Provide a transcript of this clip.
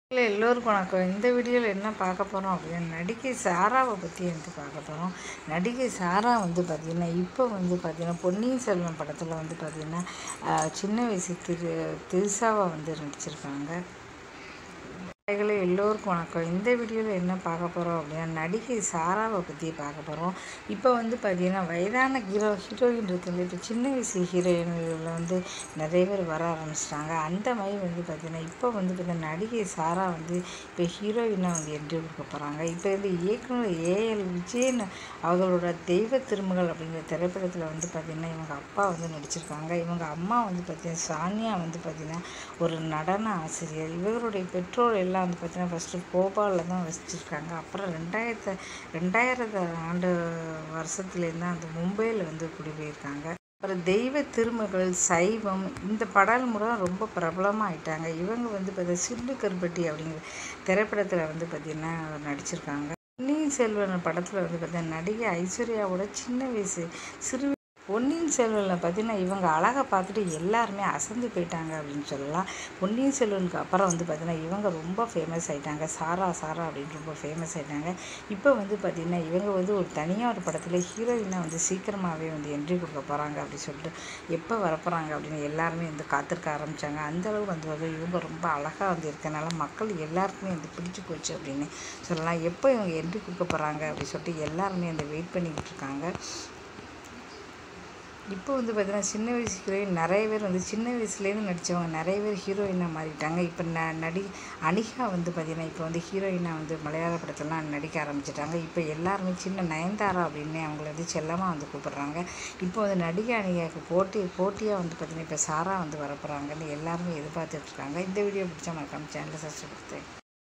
இல்லை எல்லோருக்கும் வணக்கம் இந்த வீடியோவில் என்ன பார்க்க போகிறோம் அப்படின்னா நடிகை சாராவை பற்றி வந்து பார்க்க போகிறோம் நடிகை சாரா வந்து பார்த்திங்கன்னா இப்போ வந்து பார்த்திங்கன்னா பொன்னியின் செல்வன் படத்தில் வந்து பார்த்திங்கன்னா ஆஹ், சின்ன வயசு திரு திருசாவா வந்து நடிச்சிருக்காங்க நடிகைகளே எல்லோருக்கும் வணக்கம் இந்த வீடியோவில் என்ன பார்க்க போகிறோம் அப்படின்னா நடிகை சாராவை பற்றி பார்க்க போகிறோம் இப்போ வந்து பார்த்தீங்கன்னா வயதான ஹீரோ ஹீரோயின் இருக்குல்ல இப்போ சின்ன வயசு ஹீரோயின்களில் வந்து நிறைய பேர் வர ஆரம்பிச்சிட்டாங்க அந்த மாதிரி வந்து பார்த்தீங்கன்னா இப்போ வந்து பார்த்தீங்கன்னா நடிகை சாரா வந்து இப்போ ஹீரோயினாக வந்து என்ட்ரி கொடுக்க போகிறாங்க இப்போ வந்து இயக்குனர் ஏஎல் விஜயன் அவர்களோட தெய்வ திருமகள் அப்படிங்கிற திரைப்படத்தில் வந்து பார்த்திங்கன்னா இவங்க அப்பா வந்து நடிச்சிருக்காங்க இவங்க அம்மா வந்து பார்த்திங்கன்னா சானியா வந்து பார்த்திங்கன்னா ஒரு நடன ஆசிரியர் இவர்களுடைய பெற்றோர் எல்லாம் வந்து பார்த்திங்கன்னா ஃபஸ்ட்டு போபாலில் தான் வசிச்சிருக்காங்க அப்புறம் ரெண்டாயிரத்து ரெண்டாயிரத்து ஆண்டு வருஷத்துலேருந்து தான் அந்த மும்பையில் வந்து குடிபெயர்க்காங்க அப்புறம் தெய்வ திருமகள் சைவம் இந்த படம் மூலம் ரொம்ப பிரபலமாக ஆயிட்டாங்க இவங்க வந்து பார்த்தீங்கன்னா சில்லு கருப்பட்டி அப்படிங்கிற திரைப்படத்தில் வந்து பார்த்திங்கன்னா நடிச்சிருக்காங்க பொன்னியின் செல்வன் படத்தில் வந்து பார்த்தீங்கன்னா நடிகை ஐஸ்வர்யாவோட சின்ன வயசு சிறு பொன்னியின் செல்வனில் பார்த்தீங்கன்னா இவங்க அழகை பார்த்துட்டு எல்லாருமே அசந்து போயிட்டாங்க அப்படின்னு சொல்லலாம் பொன்னியின் செல்வனுக்கு அப்புறம் வந்து பார்த்தீங்கன்னா இவங்க ரொம்ப ஃபேமஸ் ஆயிட்டாங்க சாரா சாரா அப்படின்னு ரொம்ப ஃபேமஸ் ஆயிட்டாங்க இப்போ வந்து பார்த்திங்கன்னா இவங்க வந்து ஒரு தனியாக ஒரு படத்தில் ஹீரோயினாக வந்து சீக்கிரமாகவே வந்து என்ட்ரி கொடுக்க போகிறாங்க அப்படின்னு சொல்லிட்டு எப்போ வரப்போகிறாங்க அப்படின்னு எல்லாருமே வந்து காத்திருக்க ஆரம்பித்தாங்க அந்தளவு வந்து வந்து இவங்க ரொம்ப அழகாக வந்து இருக்கனால மக்கள் எல்லாருக்குமே வந்து பிடிச்சி போச்சு அப்படின்னு சொல்லலாம் எப்போ இவங்க என்ட்ரி கொடுக்க போகிறாங்க அப்படின்னு சொல்லிட்டு எல்லாருமே வந்து வெயிட் பண்ணிக்கிட்டு இருக்காங்க இப்போ வந்து பார்த்தீங்கன்னா சின்ன வயசு ஹீரோயின் நிறைய பேர் வந்து சின்ன வயசுலேருந்து நடித்தவங்க நிறைய பேர் ஹீரோயினாக மாறிட்டாங்க இப்போ ந நடி அனிகா வந்து பார்த்திங்கன்னா இப்போ வந்து ஹீரோயினாக வந்து மலையாள படத்துலலாம் நடிக்க ஆரம்பிச்சிட்டாங்க இப்போ எல்லாருமே சின்ன நயன்தாரா அப்படின்னு அவங்கள வந்து செல்லமாக வந்து கூப்பிடுறாங்க இப்போ வந்து நடிகை அணிகாவுக்கு போட்டி போட்டியாக வந்து பார்த்திங்கன்னா இப்போ சாரா வந்து வரப்போகிறாங்கன்னு எல்லாருமே எதிர்பார்த்துட்டு இருக்காங்க இந்த வீடியோ பிடிச்சா மறக்காம சேனலை சப்ஸ்கிரைப்